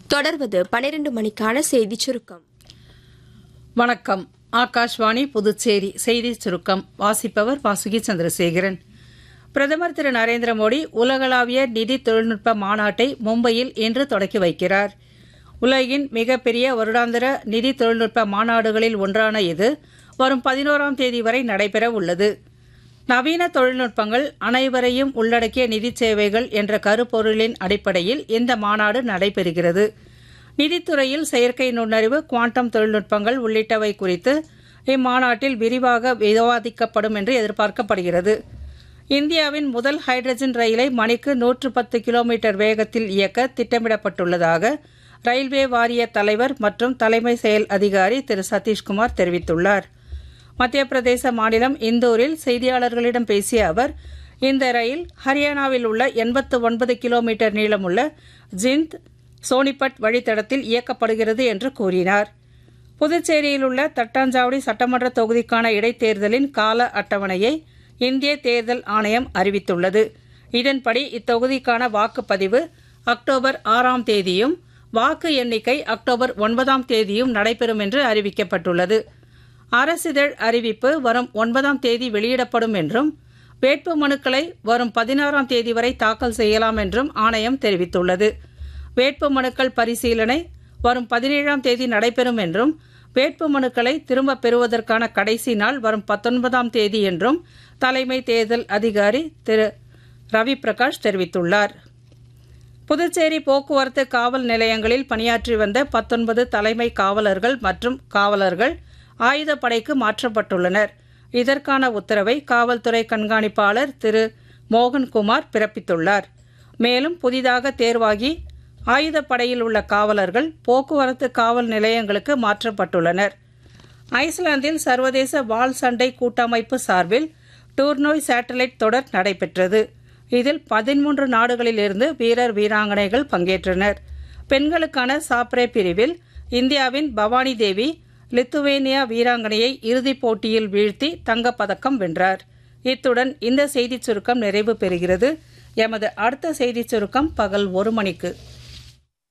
தொடர்வது பனிரெண்டு மணிக்கான செய்திச் சுருக்கம் வணக்கம் ஆகாஷ்வாணி புதுச்சேரி செய்தி சுருக்கம் வாசிப்பவர் வாசுகி சந்திரசேகரன் பிரதமர் திரு நரேந்திர மோடி உலகளாவிய நிதி தொழில்நுட்ப மாநாட்டை மும்பையில் இன்று தொடக்கி வைக்கிறார் உலகின் மிகப்பெரிய வருடாந்திர நிதி தொழில்நுட்ப மாநாடுகளில் ஒன்றான இது வரும் பதினோராம் தேதி வரை நடைபெற உள்ளது நவீன தொழில்நுட்பங்கள் அனைவரையும் உள்ளடக்கிய நிதி சேவைகள் என்ற கருப்பொருளின் அடிப்படையில் இந்த மாநாடு நடைபெறுகிறது நிதித்துறையில் செயற்கை நுண்ணறிவு குவாண்டம் தொழில்நுட்பங்கள் உள்ளிட்டவை குறித்து இம்மாநாட்டில் விரிவாக விவாதிக்கப்படும் என்று எதிர்பார்க்கப்படுகிறது இந்தியாவின் முதல் ஹைட்ரஜன் ரயிலை மணிக்கு நூற்று பத்து கிலோமீட்டர் வேகத்தில் இயக்க திட்டமிடப்பட்டுள்ளதாக ரயில்வே வாரிய தலைவர் மற்றும் தலைமை செயல் அதிகாரி திரு சதீஷ்குமார் தெரிவித்துள்ளார் மத்திய பிரதேச மாநிலம் இந்தூரில் செய்தியாளர்களிடம் பேசிய அவர் இந்த ரயில் ஹரியானாவில் உள்ள எண்பத்து ஒன்பது கிலோமீட்டர் நீளமுள்ள ஜிந்த் சோனிபட் வழித்தடத்தில் இயக்கப்படுகிறது என்று கூறினார் புதுச்சேரியில் உள்ள தட்டாஞ்சாவடி சட்டமன்ற தொகுதிக்கான இடைத்தேர்தலின் கால அட்டவணையை இந்திய தேர்தல் ஆணையம் அறிவித்துள்ளது இதன்படி இத்தொகுதிக்கான வாக்குப்பதிவு அக்டோபர் ஆறாம் தேதியும் வாக்கு எண்ணிக்கை அக்டோபர் ஒன்பதாம் தேதியும் நடைபெறும் என்று அறிவிக்கப்பட்டுள்ளது அரசிதழ் அறிவிப்பு வரும் ஒன்பதாம் தேதி வெளியிடப்படும் என்றும் வேட்பு மனுக்களை வரும் பதினாறாம் தேதி வரை தாக்கல் செய்யலாம் என்றும் ஆணையம் தெரிவித்துள்ளது வேட்பு மனுக்கள் பரிசீலனை வரும் பதினேழாம் தேதி நடைபெறும் என்றும் வேட்பு மனுக்களை திரும்பப் பெறுவதற்கான கடைசி நாள் வரும் பத்தொன்பதாம் தேதி என்றும் தலைமை தேர்தல் அதிகாரி திரு ரவி பிரகாஷ் தெரிவித்துள்ளார் புதுச்சேரி போக்குவரத்து காவல் நிலையங்களில் பணியாற்றி வந்த பத்தொன்பது தலைமை காவலர்கள் மற்றும் காவலர்கள் ஆயுதப்படைக்கு மாற்றப்பட்டுள்ளனர் இதற்கான உத்தரவை காவல்துறை கண்காணிப்பாளர் திரு மோகன்குமார் பிறப்பித்துள்ளார் மேலும் புதிதாக தேர்வாகி ஆயுதப்படையில் உள்ள காவலர்கள் போக்குவரத்து காவல் நிலையங்களுக்கு மாற்றப்பட்டுள்ளனர் ஐஸ்லாந்தில் சர்வதேச வால் சண்டை கூட்டமைப்பு சார்பில் டூர்னோய் சேட்டலைட் தொடர் நடைபெற்றது இதில் பதிமூன்று நாடுகளிலிருந்து வீரர் வீராங்கனைகள் பங்கேற்றனர் பெண்களுக்கான சாப்ரே பிரிவில் இந்தியாவின் பவானி தேவி லித்துவேனியா வீராங்கனையை இறுதிப் போட்டியில் வீழ்த்தி தங்கப்பதக்கம் வென்றார் இத்துடன் இந்த செய்திச் சுருக்கம் நிறைவு பெறுகிறது எமது அடுத்த செய்திச் சுருக்கம் பகல் ஒரு மணிக்கு